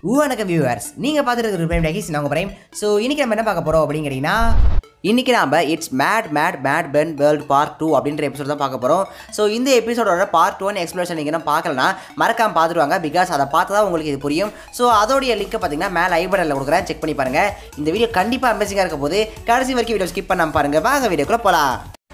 வணக்கம் வியூவர்ஸ் நீங்கள் பார்த்துட்டு இருக்கிற டேகிஸ் நாங்கள் பிரைம் ஸோ இன்னைக்கு நம்ம என்ன பார்க்க போகிறோம் அப்படிங்கிறீங்கன்னா இன்னைக்கு நாம it's mad mad mad pen world part two அப்படின்ற எபிசோட் தான் பார்க்க போகிறோம் ஸோ இந்த எபிசோடோட பார்ட் ஒன் எக்ஸ்ப்ளோஷன் நீங்கள் என்ன பார்க்கலனா மறக்காம பார்த்துருவாங்க பிகாஸ் அதை பார்த்து தான் உங்களுக்கு இது புரியும் ஸோ அதோடைய லிங்க்கை பார்த்தீங்கன்னா மேலே ஐபனில் கொடுக்குறேன் செக் பண்ணி பாருங்க இந்த வீடியோ கண்டிப்பாக அமேசிங்காக இருக்க போது கடைசி வரைக்கும் வீடியோ ஸ்கிப் பண்ணாம பாருங்க வாங்க வீடியோக்குள்ள போகலாம்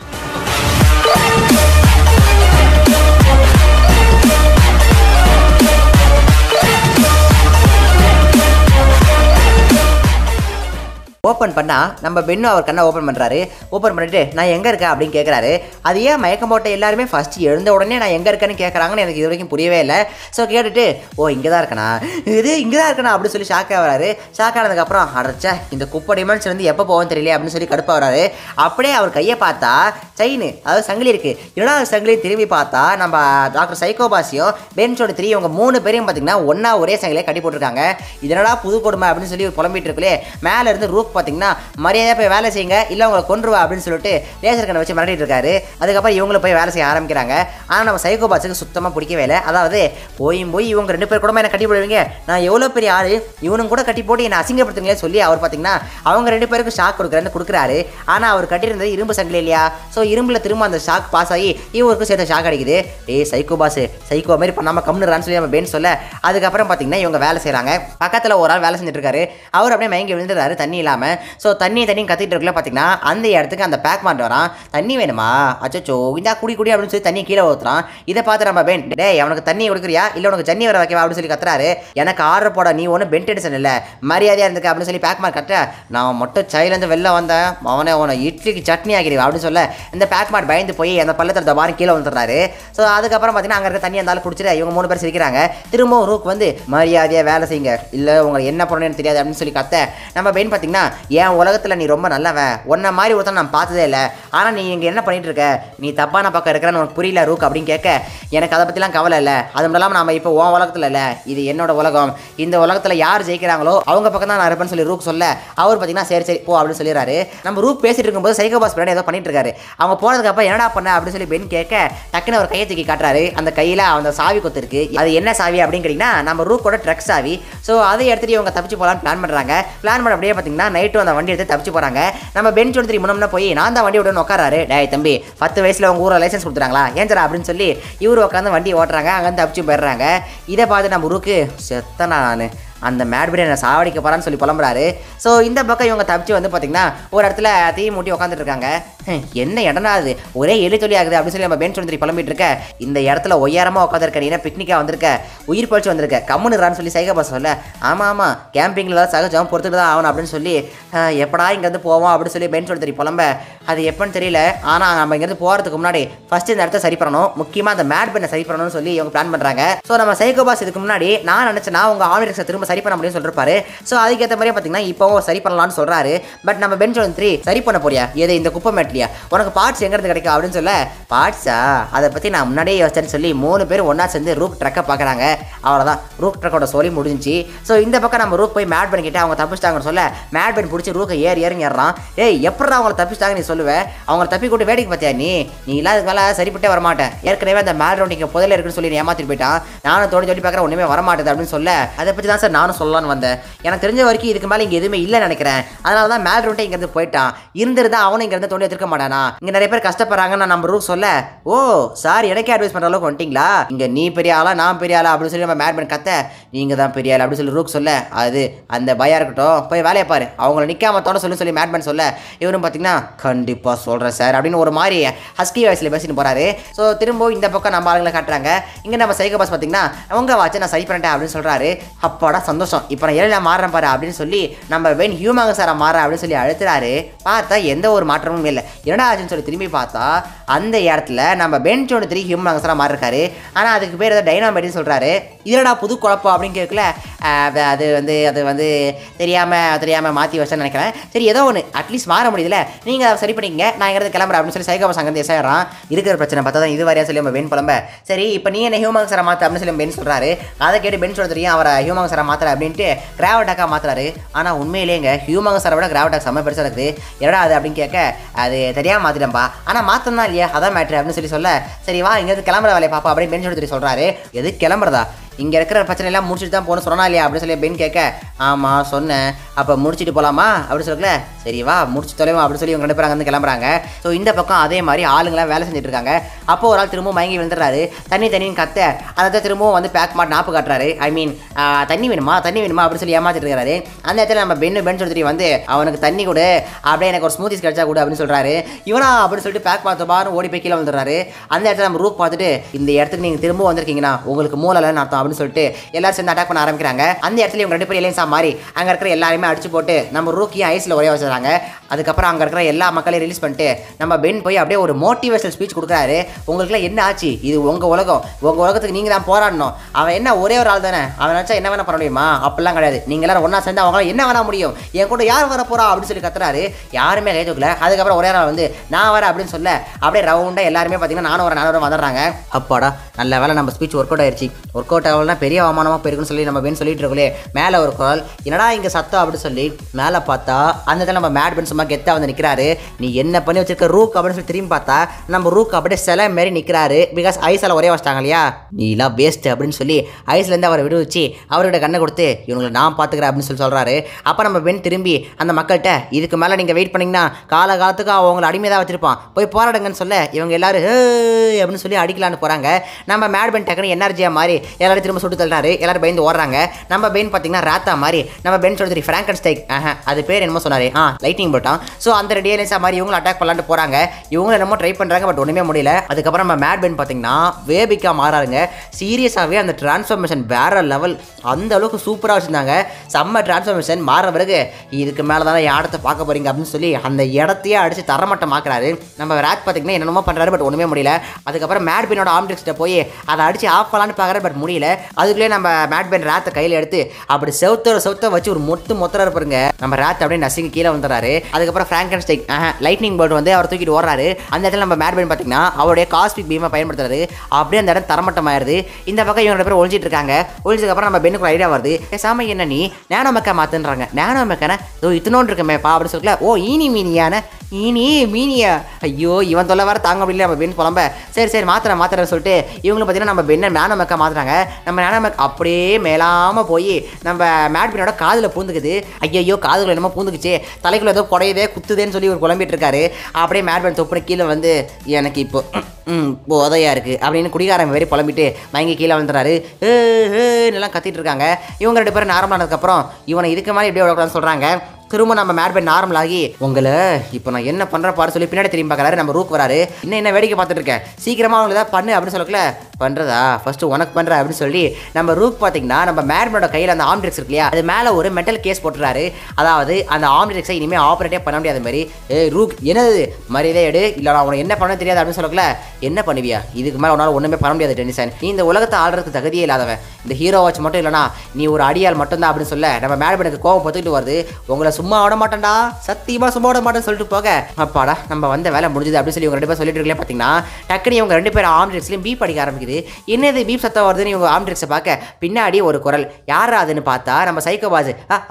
ஓப்பன் பண்ணா நம்ம பென்னு அவர் கண்ணை ஓப்பன் பண்ணுறாரு ஓப்பன் பண்ணிட்டு நான் எங்கே இருக்கேன் அப்படின்னு கேட்குறாரு அது ஏன் மயக்கம் போட்ட எல்லாருமே ஃபர்ஸ்ட் எழுந்த உடனே நான் எங்கே இருக்கேன்னு கேட்குறாங்கன்னு எனக்கு இது வரைக்கும் புரியவே இல்லை ஸோ கேட்டுட்டு ஓ இங்கே தான் இருக்கணா இது இங்கே தான் இருக்கணா அப்படின்னு சொல்லி ஷாக் ஆகிறாரு ஷாக் ஆனதுக்கப்புறம் அடைச்சா இந்த குப்பை டிமென்ஷன் வந்து எப்போ போகும் தெரியல அப்படின்னு சொல்லி கடுப்பாக வராரு அப்படியே அவர் கையை பார்த்தா செயின் அதாவது சங்கிலி இருக்குது என்னடா அது சங்கிலி திரும்பி பார்த்தா நம்ம டாக்டர் சைக்கோபாசியும் பென்ஸோட த்ரீ இவங்க மூணு பேரையும் பார்த்தீங்கன்னா ஒன்றா ஒரே சங்கிலியை கட்டி போட்டிருக்காங்க இதனடா புது கொடுமை அப்படின்னு சொல்லி புலம்பிட்டு இருக்குல்லே மேலே இருந்து ரூக் பார்த்தீங்கன்னா மரியாதையாக போய் வேலை செய்யுங்க இல்லை உங்களை கொன்றுவா அப்படின்னு சொல்லிட்டு லேசர் கண்ணை வச்சு மிரட்டிட்டு இருக்காரு அதுக்கப்புறம் இவங்களும் போய் வேலை செய்ய ஆரம்பிக்கிறாங்க ஆனால் நம்ம சைக்கோபாஸுக்கு சுத்தமாக பிடிக்கவே இல்லை அதாவது போயும் போய் இவங்க ரெண்டு பேர் கூட என்ன கட்டி போடுவீங்க நான் எவ்வளோ பெரிய ஆள் இவனும் கூட கட்டி போட்டு என்னை அசிங்கப்படுத்துங்களே சொல்லி அவர் பார்த்தீங்கன்னா அவங்க ரெண்டு பேருக்கு ஷாக் கொடுக்குறேன்னு கொடுக்குறாரு ஆனால் அவர் கட்டியிருந்தது இரும்பு சங்கிலி இல்லையா ஸோ இரும்பில் திரும்ப அந்த ஷாக் பாஸ் ஆகி இவருக்கும் சேர்த்து ஷாக் அடிக்குது ஏய் சைக்கோ பாஸ் சைக்கோ மாதிரி பண்ணாமல் கம்னுறான்னு சொல்லி நம்ம பென் சொல்ல அதுக்கப்புறம் பார்த்தீங்கன்னா இவங்க வேலை செய்கிறாங்க பக்கத்தில் ஒரு ஆள் வேலை செஞ்சுட்டு இருக்காரு அவர் அப்படியே மயங்கி விழுந்துறாரு தண்ணி இல்லாமல் ஸோ தண்ணி தண்ணி கத்திட்டு இருக்கல பார்த்தீங்கன்னா அந்த இடத்துக்கு அந்த பேக் மாட்டு வரான் தண்ணி வேணுமா அச்சோ இந்தா குடி குடி அப்படின்னு சொல்லி தண்ணி கீழே ஊற்றுறான் இதை பார்த்து நம்ம பென் டேய் அவனுக்கு தண்ணி கொடுக்குறியா இல்லை உனக்கு ஜன்னி வர வைக்கவா அப்படின்னு சொல்லி கத்துறாரு எனக்கு ஆர்டர் போட நீ ஒன்றும் பென்ட் எடிசன் இல்லை மரியாதையாக இருந்துக்க அப்படின்னு சொல்லி பேக் மார்க் கட்ட நான் மட்டும் சைலேருந்து வெளில வந்தேன் அவனை அவனை இட்லிக்கு சட்னி ஆகிடுவேன் அப்படின்னு சொல்ல இந்த பேக் மார்க் பயந்து போய் அந்த பள்ளத்தில் தபாரம் கீழே வந்துடுறாரு ஸோ அதுக்கப்புறம் பார்த்தீங்கன்னா அங்கே இருக்க தண்ணி இருந்தாலும் குடிச்சிட்டு இவங்க மூணு பேர் சிரிக்கிறாங்க திரும்பவும் ரூக் வந்து மரியாதையாக வேலை செய்யுங்க இல்லை உங்களுக்கு என்ன பண்ணணும்னு தெரியாது அப்படின்னு சொல்லி கத்த நம்ம பெயின் பார்த்தீங்கன்னா என் உலகத்தில் நீ ரொம்ப நல்லவன் உன்ன மாதிரி ஒருத்தன் நான் பார்த்ததே இல்லை ஆனால் நீ இங்கே என்ன பண்ணிட்டு இருக்க நீ தப்பான பக்கம் இருக்கிறன்னு உனக்கு புரியல ரூக் அப்படின்னு கேட்க எனக்கு அதை பற்றிலாம் கவலை இல்லை அது மட்டும் இல்லாமல் நம்ம இப்போ உன் உலகத்தில் இல்லை இது என்னோட உலகம் இந்த உலகத்தில் யார் ஜெயிக்கிறாங்களோ அவங்க பக்கம் தான் நான் இருப்பேன்னு சொல்லி ரூக் சொல்ல அவர் பார்த்தீங்கன்னா சரி சரி போ அப்படின்னு சொல்லிடுறாரு நம்ம ரூக் பேசிட்டு இருக்கும்போது சைக்கோ பாஸ் பின்னாடி ஏதோ பண்ணிட்டு இருக்காரு அவங்க போனதுக்கு அப்புறம் என்னடா பண்ண அப்படின்னு சொல்லி பென் கேட்க டக்குன்னு ஒரு கையை தூக்கி காட்டுறாரு அந்த கையில் அந்த சாவி கொத்து இருக்கு அது என்ன சாவி அப்படின்னு கேட்டிங்கன்னா நம்ம ரூக்கோட ட்ரக் சாவி ஸோ அதை எடுத்துட்டு இவங்க தப்பிச்சு போகலான்னு பிளான் பண்ணுறாங்க பிளான் பண்ண அப்படியே பார்த்தீங்கன்னா நைட்டு அந்த வண்டி எடுத்து தப்பிச்சு போகிறாங்க நம்ம பெஞ்ச் எடுத்து முன்னம்னா போய் நான் தான் வண்டி விடணும் உட்காராரு டேய் தம்பி பத்து வயசில் உங்கள் ஊரில் லைசன்ஸ் கொடுத்துறாங்களா ஏஞ்சரா அப்படின்னு சொல்லி இவர் உட்காந்து வண்டி ஓட்டுறாங்க அங்கேருந்து தப்பிச்சு போயிடுறாங்க இதை பார்த்து நம்ம ரூக்கு செத்தனா நான் அந்த மேட்பிரி என்ன சாவடிக்க போறான்னு சொல்லி புலம்புறாரு ஸோ இந்த பக்கம் இவங்க தப்பிச்சு வந்து பார்த்தீங்கன்னா ஒரு இடத்துல தீ மூட்டி உட்காந்துட்டு இருக்காங்க ஹம், என்ன இடம்னா அது ஒரே எலி தொலி ஆகுது அப்படின்னு சொல்லி நம்ம பென் சொல்லி புலம்பிட்டு இருக்க இந்த இடத்துல ஒய்யாரமாக உட்காந்துருக்க நீ என்ன பிக்னிக்காக வந்திருக்க உயிர் பழிச்சு வந்திருக்க கம்முனுறான்னு சொல்லி சைகா பாஸ் சொல்ல ஆமாம் ஆமாம் கேம்பிங்கில் தான் சகஜம் பொறுத்துட்டு தான் ஆகணும் அப்படின்னு சொல்லி "அஹ், எப்படா இங்கேருந்து போவோம் அப்படின்னு சொல்லி பென் சொல்லி புலம்ப அது எப்போன்னு தெரியல ஆனால் நம்ம இங்கேருந்து போகிறதுக்கு முன்னாடி ஃபர்ஸ்ட் இந்த இடத்த சரி பண்ணணும் முக்கியமாக அந்த மேட் பெண்ணை சரி பண்ணணும்னு சொல்லி இவங்க பிளான் பண்ணுறாங்க ஸோ நம்ம சைகோ பாஸ் இதுக்கு முன்னாடி நான் நினச்சேன்னா உங்கள் ஆமிரக்ஸை திரும்ப சரி பண்ண முடியும்னு சொல்லிருப்பாரு ஸோ அதுக்கேற்ற மாதிரியே பார்த்தீங்கன்னா இப்போவும் சரி பண்ணலாம்னு சொல்கிறாரு பட் நம்ம பென் சொல்லி த்ரீ சரி பண்ண போறியா எது இந்த குப்பை மேட்லியா உனக்கு பார்ட்ஸ் எங்கேருந்து கிடைக்கும் அப்படின்னு சொல்ல பார்ட்ஸா அதை பற்றி நான் முன்னாடியே யோசிச்சேன்னு சொல்லி மூணு பேர் ஒன்றா சேர்ந்து ரூக் ட்ரக்கை பார்க்குறாங்க அவ்வளோதான் ரூக் ட்ரக்கோட சொல்லி முடிஞ்சுச்சு ஸோ இந்த பக்கம் நம்ம ரூக் போய் மேட் பண்ணிக்கிட்டு அவங்க தப்பிச்சிட்டாங்கன்னு சொல்ல மேட் பண்ணி பிடிச்சி ரூக்கை ஏறி இறங்கி ஏறான் ஏய் எப்படா அவங்கள தப்பிச்சிட்டாங்க நீ சொல்லுவேன் அவங்கள தப்பி கூட்டு வேடிக்கை பார்த்தியா நீ நீ இல்லாததுக்கு மேலே சரிப்பட்டே வரமாட்டேன் ஏற்கனவே அந்த மேல் ரவுண்டிங்க புதையில இருக்குன்னு சொல்லி நீ ஏமாத்திட்டு போயிட்டான் நானும் தோண்டி சொல்லி பார்க்குறேன் ஒன்றுமே வரமாட்டேது அப்படின்னு சொல்ல அதை பற்றி தான் சார் நானும் சொல்லலாம்னு வந்தேன் எனக்கு தெரிஞ்ச வரைக்கும் இதுக்கு மேலே இங்கே எதுவுமே இல்லைன்னு நினைக்கிறேன் அதனால தான் மேல் ரவுண்டே இங்கேருந்து போயிட்டான் இருந்திருந்தா அவனும் இங்கேருந்து தோண்டி எடுத்துக்க மாட்டானா இங்கே நிறைய பேர் கஷ்டப்படுறாங்கன்னு நான் நம்ம ரூக் சொல்ல ஓ சார் எனக்கே அட்வைஸ் பண்ணுற அளவுக்கு வந்துட்டீங்களா இங்கே நீ பெரிய ஆளா நான் பெரிய ஆளா அப்படின்னு சொல்லி நம்ம மேட் பண்ண கத்த நீங்கள் தான் பெரிய ஆள் அப்படின்னு சொல்லி ரூக் சொல்ல அது அந்த பயா இருக்கட்டும் போய் வேலையை பாரு அவங்கள நிற்காம தோட சொல்லி சொல்லி மேட் பண்ண சொல்ல இவரும் பார்த்தீங்கன்னா கண்டிப்பாக சொல்கிறேன் சார் அப்படின்னு ஒரு மாதிரி ஹஸ்கி வாய்ஸில் பேசிட்டு போகிறாரு ஸோ திரும்ப இந்த பக்கம் நம்ம ஆளுங்களை காட்டுறாங்க இங்கே நம்ம சைக்கோ பாஸ் பார்த்தீங்கன்னா அவங்க வாட்சை நான் சரி பண்ணிட்டேன் அப்படின்னு சொல்கிறாரு அப்பாடா சந்தோஷம் இப்போ நான் ஏழை மாறுறேன் பாரு அப்படின்னு சொல்லி நம்ம வென் ஹியூமாங்க சாரை மாற அப்படின்னு சொல்லி அழுத்துறாரு பார்த்தா எந்த ஒரு மாற்றமும் இல்லை என்னடா ஆச்சுன்னு சொல்லி திரும்பி பார்த்தா அந்த இடத்துல நம்ம பென் ஒன்று திரி ஹியூமாங்க சாராக மாறிருக்காரு ஆனால் அதுக்கு பேர் ஏதோ டைனாமெட்னு சொல்கிறாரு இதடா புது குழப்பம் அப்படின்னு கேட்கல ஆஹ் அது- அது வந்து அது வந்து தெரியாமல் தெரியாமல் மாற்றி வச்சேன்னு நினைக்கிறேன் சரி ஏதோ ஒன்று அட்லீஸ்ட் மாற முடியுதுல நீங்கள் அதை சரி பண்ணிக்கங்க நான் இங்கிருந்து கிளம்புறேன் அப்படின்னு சொல்லி சைகோ அங்கேருந்து எசாயிரம் இருக்கிற பிரச்சனை பார்த்தா தான் இது வரையா சொல்லி நம்ம பென் புலம்ப சரி இப்போ நீ என்ன ஹியூமன் சாரை மாற்ற அப்படின்னு சொல்லி பென் சொல்கிறாரு அதை கேட்டு பென் சொல்ல தெரியும் அவரை ஹியூமன் சாரை மாத்திர அப்படின்ட்டு கிராவட்டாக்காக மாத்துறாரு ஆனால் உண்மையிலேங்க ஹியூமன் சாரை விட கிராவட்டாக் செம்ம பெருசாக இருக்குது என்னடா அது அப்படின்னு கேட்க அது தெரியாமல் மாற்றிட்டேன்ப்பா ஆனால் மாற்றணும் இல்லையா அதான் மேட்ரு அப்படின்னு சொல்லி சொல்ல சரி வா இங்கேருந்து கிளம்புற வேலையை பாப்பா அப்படின்னு பென் சொல்லி சொல்கிறாரு எது கிளம்புறதா இங்கே இருக்கிற பிரச்சனை எல்லாம் முடிச்சுட்டு தான் போகணும் சொன்னா இல்லையா அப்படின்னு சொல்லி பென் கேட்க ஆமாம் சொன்னேன் அப்போ முடிச்சுட்டு போகலாமா அப்படின்னு சொல்லல சரி வா முடிச்சு தொலைவா அப்படின்னு சொல்லி இவங்க ரெண்டு பேரும் அங்கேருந்து கிளம்புறாங்க ஸோ இந்த பக்கம் அதே மாதிரி ஆளுங்களாம் வேலை செஞ்சுட்டு இருக்காங்க அப்போ ஒரு ஆள் திரும்பவும் மயங்கி விழுந்துடுறாரு தண்ணி தண்ணின்னு கத்த அதை திரும்பவும் வந்து பேக் மாட்டு நாப்பு காட்டுறாரு ஐ மீன் தண்ணி வேணுமா தண்ணி வேணுமா அப்படின்னு சொல்லி ஏமாத்திட்டு இருக்காரு அந்த இடத்துல நம்ம பென்னு பென் சொல்லி வந்து அவனுக்கு தண்ணி கொடு அப்படியே எனக்கு ஒரு ஸ்மூத்திஸ் கிடைச்சா கொடு அப்படின்னு சொல்றாரு இவனா அப்படின்னு சொல்லிட்டு பேக் பார்த்து பாரு ஓடி போய் கீழே வந்துடுறாரு அந்த இடத்துல நம்ம ரூப் பார்த்துட்டு இந்த இடத்துக்கு நீங்கள் திரும்ப வந்திருக்கீங்கன்னா உங்களுக்கு மூலலன்னு அர்த்தம் அப்படின்னு சொல்லிட்டு எல்லாரும் சேர்ந்து அட்டாக் பண்ண ஆரம்பிக்கிறாங்க அந்த இடத்துல இவங்க ரெண்டு பேரும் எலியன்ஸா மாறி அங்கே இருக்கிற எல்லாருமே அடிச்சு போட்டு நம்ம ரூக்கியும் ஐஸில் ஒரே வச்சுறாங்க அதுக்கப்புறம் அங்கே இருக்கிற எல்லா மக்களையும் ரிலீஸ் பண்ணிட்டு நம்ம பென் போய் அப்படியே ஒரு மோட்டிவேஷனல் ஸ்பீச் கொடுக்குறாரு உங்களுக்குலாம் என்ன ஆச்சு இது உங்கள் உலகம் உங்கள் உலகத்துக்கு நீங்கள் தான் போராடணும் அவன் என்ன ஒரே ஒரு ஆள் தானே அவன் நினச்சா என்ன வேணா பண்ண முடியுமா அப்படிலாம் கிடையாது நீங்கள் எல்லாரும் ஒன்றா சேர்ந்து அவங்களால என்ன வேணா முடியும் என் கூட யார் வர போறா அப்படின்னு சொல்லி கத்துறாரு யாருமே கை தூக்கல அதுக்கப்புறம் ஒரே நாள் வந்து நான் வரேன் அப்படின்னு சொல்ல அப்படியே ரவுண்டாக எல்லாருமே பார்த்தீங்கன்னா நானும் வரேன் நானும் வரேன் வந்துடுறாங்க அப்பாடா நல்ல வேலை நம்ம ஸ்பீச் ஒர்க் அவுட் ஆயிடுச்சு ஒர்க் அவுட் ஆகலனா பெரிய அவமானமாக போயிருக்குன்னு சொல்லி நம்ம பென் சொல்லிட்டு இருக்கோலே மேலே ஒரு குரல் என்னடா இங்கே சத்தம் அப்படின்னு சொல்லி மேலே பார்த்தா அந்த இடத்துல நம்ம மேட் பென் சும்மா கெத்தாக வந்து நிற்கிறாரு நீ என்ன பண்ணி வச்சிருக்க ரூக் அப்படின்னு சொல்லி திரும்பி பார்த்தா நம்ம ரூக் அப்படியே சிலை மாரி நிற்கிறாரு பிகாஸ் ஐஸால் ஒரே வச்சிட்டாங்க இல்லையா நீ எல்லாம் வேஸ்ட் அப்படின்னு சொல்லி ஐஸ்லேருந்து அவரை விடுவிச்சு அவர்கிட்ட கண்ணை கொடுத்து இவங்களை நான் பார்த்துக்கிறேன் அப்படின்னு சொல்லி சொல்கிறாரு அப்போ நம்ம பென் திரும்பி அந்த மக்கள்கிட்ட இதுக்கு மேலே நீங்கள் வெயிட் பண்ணீங்கன்னா கால காலத்துக்கு அவங்களை அடிமையாக தான் வச்சிருப்பான் போய் போராடுங்கன்னு சொல்ல இவங்க எல்லாரும் "ஹே" அப்படின்னு சொல்லி அடிக்கலான்னு போகிறாங்க நம்ம மேட் பென் டக்குனு எனர்ஜியாக மாதிரி எல்லாரும் திரும்ப சுட்டு தள்ளினாரு எல்லாரும் பயந்து ஓடுறாங்க நம்ம பென் பார்த்தீங்கன்னா ராத்தா மாதிரி நம்ம பென் சொல்லி ஃப்ராங்கன் ஸ்டைக் அது பேர் என்னமோ சொன்னாரு ஆ லைட்டிங் போட்டான் ஸோ அந்த ரெடியலைன்ஸாக மாதிரி இவங்களும் அட்டாக் பண்ணலான்னு போகிறாங்க இவங்க என்னமோ ட்ரை பண்ணுறாங்க பட் ஒன்றுமே முடியல அதுக்கப்புறம் நம்ம மேட் பென் பார்த்தீங்கன்னா வேபிக்கா மாறாருங்க சீரியஸாகவே அந்த டிரான்ஸ்ஃபர்மேஷன் வேற லெவல் அந்த அளவுக்கு சூப்பராக வச்சுருந்தாங்க செம்ம டிரான்ஸ்ஃபர்மேஷன் மாற பிறகு இதுக்கு மேலே தான் இடத்த பார்க்க போறீங்க அப்படின்னு சொல்லி அந்த இடத்தையே அடிச்சு தரமட்டமாக்குறாரு நம்ம ராத் பார்த்தீங்கன்னா என்னென்னமோ பண்ணுறாரு பட் ஒன்றுமே முடியல அதுக்கப்புறம் மேட் பெனோட ஆம்டிக்ஸ்ட்டை போய் அதை அடிச்சு ஆஃப் பண்ணலான்னு பார்க்குறாரு பட் முடியல அதுக்குள்ளே நம்ம மேட் பென் ராத்தை கையில் எடுத்து அப்படி செவுத்த செவுத்த வச்சு ஒரு மொத்து மொத்தராரு பாருங்க நம்ம ராத் அப்படியே நசுங்கி கீழே வந்துடுறாரு அதுக்கப்புறம் ஃப்ராங்கன் ஸ்டைக் லைட்னிங் போர்டு வந்து அவர் தூக்கிட்டு ஓடுறாரு அந்த இடத்துல நம்ம மேட் பென் பார்த்தீங்கன்னா அவருடைய காஸ்பிக் பீமை பயன்படுத்துறாரு அப்படியே அந்த இடம் தரமட்டமாயிருது இந்த பக்கம் இவங்க ரெண்டு பேரும் ஒழிச்சிட்டு இருக்காங்க ஒழிச்சதுக்கு அப்புறம் நம்ம பெண்ணுக்கு ஐடியா வருது சாமி என்ன நீ நேனோ மெக்கா மாத்துன்றாங்க நேனோ மெக்கான இதோ இத்தனோண்டு இருக்கமே பா அப்படின்னு சொல்லல ஓ ஈனி மீனியான ஈனி மீனியா ஐயோ இவன் தொல்லை வர தாங்க முடியல நம்ம பெண் புலம்ப சரி சரி மாத்திரம் மாத்திரம் சொல்லிட்டு இவங்களும் பார்த்தீங்கன்னா நம்ம பெண்ணை நேனோ மெக்கா மாத்துறாங்க நம்ம நேனோ மெக் அப்படியே மேலாம போய் நம்ம மேட் பெண்ணோட காதில் பூந்துக்குது ஐயோ காதுல என்னமோ பூந்துக்குச்சு தலைக்குள்ள ஏதோ குடையுதே குத்துதேன்னு சொல்லி ஒரு குழம்பிட்டு இருக்காரு அப்படியே மேட் பெண் தொப்புனு கீழே வந்து எனக்கு இப்போ ம் போதையா இருக்கு அப்படின்னு குடிகாரன் மாரி புலம்பிட்டு மயங்கி கீழே வந்துடுறாரு ஏ எல்லாம் கத்திட்டு இருக்காங்க இவங்க ரெண்டு பேரும் நார்மல் ஆனதுக்கப்புறம் இவனை இதுக்கு மாதிரி இப்படியே விடக்கூடாதுன்னு சொல்கிறாங்க திரும்ப நம்ம மேட் பென் நார்மல் ஆகி உங்களை இப்போ நான் என்ன பண்ணுற பாரு சொல்லி பின்னாடி திரும்பி பார்க்கறாரு நம்ம ரூக் வராரு இன்னும் என்ன வேடிக்கை பார்த்துட்டு இருக்கேன் சீக்கிரமா அவங்களை ஏதாவது பண்ணு அப்படின்னு சொல்லக்கல பண்ணுறதா ஃபர்ஸ்ட் உனக்கு பண்ணுற அப்படின்னு சொல்லி நம்ம ரூக் பார்த்தீங்கன்னா நம்ம மேட்மனோட கையில் அந்த ஆம்ட்ரிக்ஸ் இருக்கு இல்லையா அது மேலே ஒரு மெட்டல் கேஸ் போட்டுறாரு அதாவது அந்த ஆம்ட்ரிக்ஸை இனிமேல் ஆப்ரேட்டே பண்ண முடியாத மாதிரி ஏய் ரூக் என்னது மரியாதை எடு இல்லை நான் உனக்கு என்ன பண்ண தெரியாது அப்படின்னு சொல்லக்கல என்ன பண்ணுவியா இதுக்கு மேலே உன்னால் ஒன்றுமே பண்ண முடியாது டென்னிசன் நீ இந்த உலகத்தை ஆள்றதுக்கு தகுதியே இல்லாதவன் இந்த ஹீரோ வாட்ச் மட்டும் இல்லைனா நீ ஒரு அடியால் மட்டும்தான் அப்படின்னு சொல்ல நம்ம மேட்மனுக்கு கோவம் பத்துக்கிட்டு வருது உங்களை சும்மா விட மாட்டேன்டா சத்தியமா சும்மா விட மாட்டேன்னு சொல்லிட்டு போக அப்பாடா நம்ம வந்த வேலை முடிஞ்சது அப்படின்னு சொல்லி இவங்க ரெண்டு பேரும் சொல்லிட்டு இருக்கல பார்த்தீங்கன்னா டக்குனு இவங்க ரெண்டு பேரும் ஆம்ட்ரிக்ஸ்லையும் பீப் அடிக்க ஆரம்பிக்குது என்னது பீப் சத்தம் வருதுன்னு இவங்க ஆம்ட்ரிக்ஸை பார்க்க பின்னாடி ஒரு குரல் யாரா அதுன்னு பார்த்தா நம்ம சைக்கோபாஸ்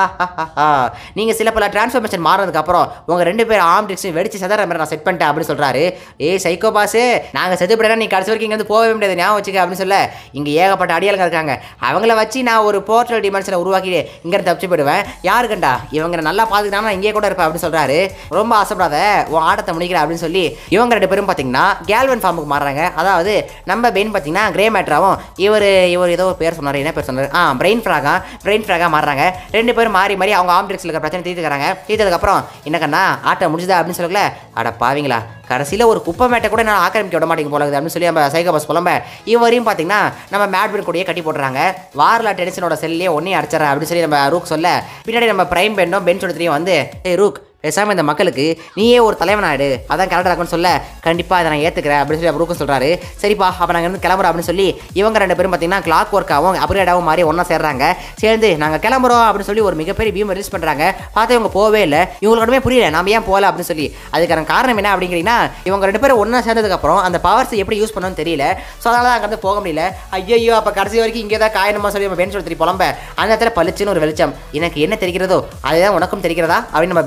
நீங்கள் சில பல டிரான்ஸ்ஃபர்மேஷன் மாறினதுக்கு அப்புறம் உங்க ரெண்டு பேரும் ஆம்ட்ரிக்ஸையும் வெடிச்சு சதற மாதிரி நான் செட் பண்ணிட்டேன் அப்படின்னு சொல்றாரு ஏய் சைக்கோபாஸ் நாங்கள் செத்து போயிடா நீ கடைசி வரைக்கும் இங்க வந்து போகவே முடியாது ஞாபகம் வச்சுக்க அப்படின்னு சொல்ல இங்க ஏகப்பட்ட அடியாளுங்க இருக்காங்க அவங்கள வச்சு நான் ஒரு போர்ட்டல் டிமென்ஷனை உருவாக்கி இங்கே தப்பிச்சு போயிடுவேன் யாரு கண்டா இவங்க நல்லா பார்த்துக்கிட்டா நான் இங்கே கூட இருப்பேன் அப்படின்னு சொல்றாரு ரொம்ப ஆசைப்படாத உன் ஆட்டத்தை முடிக்கிற அப்படின்னு சொல்லி இவங்க ரெண்டு பேரும் பார்த்தீங்கன்னா கேல்வன் ஃபார்முக்கு மாறுறாங்க அதாவது நம்ம பெயின் பார்த்தீங்கன்னா கிரே மேட்ராவும் இவர் இவர் ஏதோ ஒரு பேர் சொன்னார் என்ன பேர் சொன்னார் ஆ பிரெயின் ஃப்ராகா பிரெயின் ஃப்ராகா மாறுறாங்க ரெண்டு பேரும் மாறி மாறி அவங்க ஆம்ட்ரிக்ஸில் இருக்கிற பிரச்சனை தீர்த்துக்கிறாங்க தீர்த்ததுக்கப்புறம் என்ன கண்ணா ஆட்டம் முடிஞ்சுதா அப்படின்னு சொல்லல அட பாவீங்களா கடைசியில் ஒரு குப்பை மேட்டை கூட நான் ஆக்கிரமிக்க விட மாட்டேங்க போல இருக்குது அப்படின்னு சொல்லி நம்ம சைகோ பஸ் புலம்ப இவரையும் பார்த்தீங்கன்னா நம்ம மேட்பின் கூடயே கட்டி போட்டுறாங்க வாரில் டெனிசனோட செல்லே ஒன்னே அடிச்சிடறேன் அப்படின்னு சொல்லி நம்ம ரூக் சொல்ல பின்னாடி நம்ம பிரைம் பெண்ணும் பென் சொல்லியும் வந்து ஏய் ரூக் பேசாமல் இந்த மக்களுக்கு நீயே ஒரு தலைவனாயிடு அதான் கரெக்டாக இருக்கும்னு சொல்ல கண்டிப்பாக இதை நான் ஏற்றுக்கிறேன் அப்படின்னு சொல்லி ரூக்கும் சொல்கிறாரு சரிப்பா அப்போ நாங்கள் இருந்து கிளம்புறோம் அப்படின்னு சொல்லி இவங்க ரெண்டு பேரும் பார்த்தீங்கன்னா கிளாக் ஒர்க்காகவும் அப்கிரேடாகவும் மாறி ஒன்றா சேர்றாங்க சேர்ந்து நாங்கள் கிளம்புறோம் அப்படின்னு சொல்லி ஒரு மிகப்பெரிய பீம் ரிலீஸ் பண்ணுறாங்க பார்த்தா இவங்க போகவே இல்லை இவங்களுக்கு ஒன்றுமே புரியல நாம ஏன் போகல அப்படின்னு சொல்லி அதுக்கான காரணம் என்ன அப்படிங்கிறீங்கன்னா இவங்க ரெண்டு பேரும் ஒன்றா சேர்ந்ததுக்கப்புறம் அந்த பவர்ஸ் எப்படி யூஸ் பண்ணணும்னு தெரியல ஸோ அதனால தான் அங்கேருந்து போக முடியல ஐயோ அப்போ கடைசி வரைக்கும் இங்கே தான் காயணுமா சொல்லி நம்ம பெண் சொல்லி புலம்ப அந்த இடத்துல பளிச்சுன்னு ஒரு வெளிச்சம் எனக்கு என்ன தெரிகிறதோ அதுதான் உனக்கும் தெரிகிறதா அப்படின்னு நம்ம பெண் கேட்க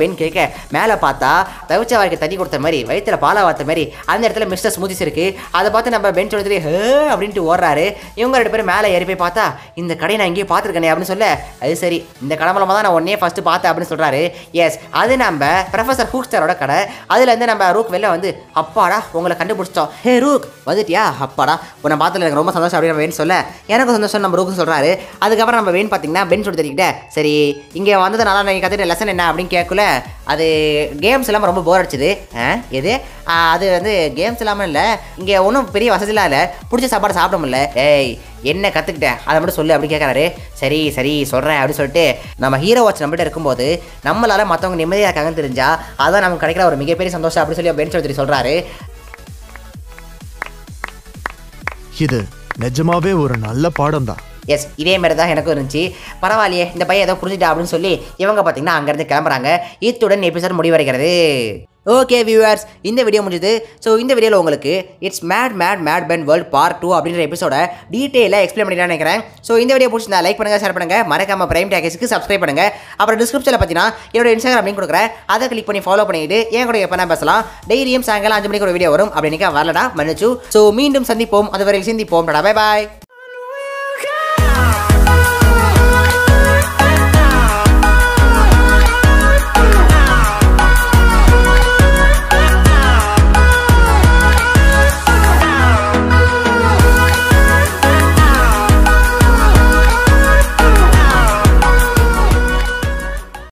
மேலே பார்த்தா தவிச்ச வாய்க்கு தண்ணி கொடுத்த மாதிரி வயிற்றுல பாலா வார்த்த மாதிரி அந்த இடத்துல மிஸ்டர் ஸ்மூத்திஸ் இருக்கு அதை பார்த்து நம்ம பெஞ்ச் எடுத்துட்டு ஹே அப்படின்ட்டு ஓடுறாரு இவங்க ரெண்டு பேரும் மேலே ஏறி போய் பார்த்தா இந்த கடையை நான் எங்கேயும் பார்த்துருக்கேனே அப்படின்னு சொல்ல அது சரி இந்த கடை மூலமாக தான் நான் உடனே ஃபர்ஸ்ட் பார்த்தேன் அப்படின்னு சொல்றாரு எஸ் அது நம்ம ப்ரொஃபசர் ஹூக்ஸ்டரோட கடை அதுல இருந்து நம்ம ரூக் வெளில வந்து அப்பாடா உங்களை கண்டுபிடிச்சிட்டோம் ஹே ரூக் வந்துட்டியா அப்பாடா உன்னை பார்த்ததுல எனக்கு ரொம்ப சந்தோஷம் அப்படின்னு வேணும் சொல்ல எனக்கும் சந்தோஷம் நம்ம ரூக்கு சொல்றாரு அதுக்கப்புறம் நம்ம வேணும் பார்த்தீங்கன்னா பென் சொல்லி தெரிவிக்கிட்ட சரி இங்கே வந்ததுனால நீங்கள் கற்றுக்கிட்ட லெசன் என்ன அப்படின்னு கேட்கல அது கேம்ஸ் இல்லாமல் ரொம்ப போர் அடிச்சுது ஆ எது ஆ, அது வந்து கேம்ஸ் இல்லாமல் இல்லை இங்கே ஒன்றும் பெரிய வசதிலாம் இல்லை பிடிச்ச சாப்பாடு சாப்பிட முடியல ஏய் என்ன கற்றுக்கிட்டேன் அதை மட்டும் சொல்லு அப்படின்னு கேட்குறாரு சரி சரி சொல்கிறேன் அப்படின்னு சொல்லிட்டு நம்ம ஹீரோ வாட்ச் நம்மகிட்ட இருக்கும்போது நம்மளால மற்றவங்க நிம்மதியாக இருக்காங்கன்னு தெரிஞ்சா அதான் நமக்கு கிடைக்கிற ஒரு மிகப்பெரிய சந்தோஷம் அப்படின்னு சொல்லி பென் சொல்லி சொல்கிறாரு இது நிஜமாவே ஒரு நல்ல பாடம் தான் எஸ் இதே மாதிரி தான் எனக்கும் இருந்துச்சு பரவாயில்லையே இந்த பையன் ஏதோ புரிஞ்சுட்டா அப்படின்னு சொல்லி இவங்க பார்த்தீங்கன்னா அங்கேருந்து கிளம்புறாங்க இத்துடன் எபிசோட் முடிவடைகிறது ஓகே வியூவர்ஸ் இந்த வீடியோ முடிஞ்சது ஸோ இந்த வீடியோவில் உங்களுக்கு it's mad mad mad pen world part two அப்படின்ற எபிசோட டீட்டெயிலாக எக்ஸ்பிளைன் பண்ணிட்டு நினைக்கிறேன் ஸோ இந்த வீடியோ பிடிச்சிருந்தா லைக் பண்ணுங்கள் ஷேர் பண்ணுங்கள் மறக்காம பிரைம் டேக்கஸுக்கு சப்ஸ்கிரைப் பண்ணுங்கள் அப்புறம் டிஸ்கிரிப்ஷனில் பார்த்தீங்கன்னா என்னோட இன்ஸ்டாகிராம் லிங்க் கொடுக்குறேன் அதை கிளிக் பண்ணி ஃபாலோ பண்ணிட்டு என் கூட எப்போ பேசலாம் டெய்லியும் சாயங்காலம் அஞ்சு மணிக்கு ஒரு வீடியோ வரும் அப்படின்னிக்கா வரலடா மன்னிச்சு ஸோ மீண்டும் சந்திப்போம் அதுவரை சிந்திப்போம் பை பாய்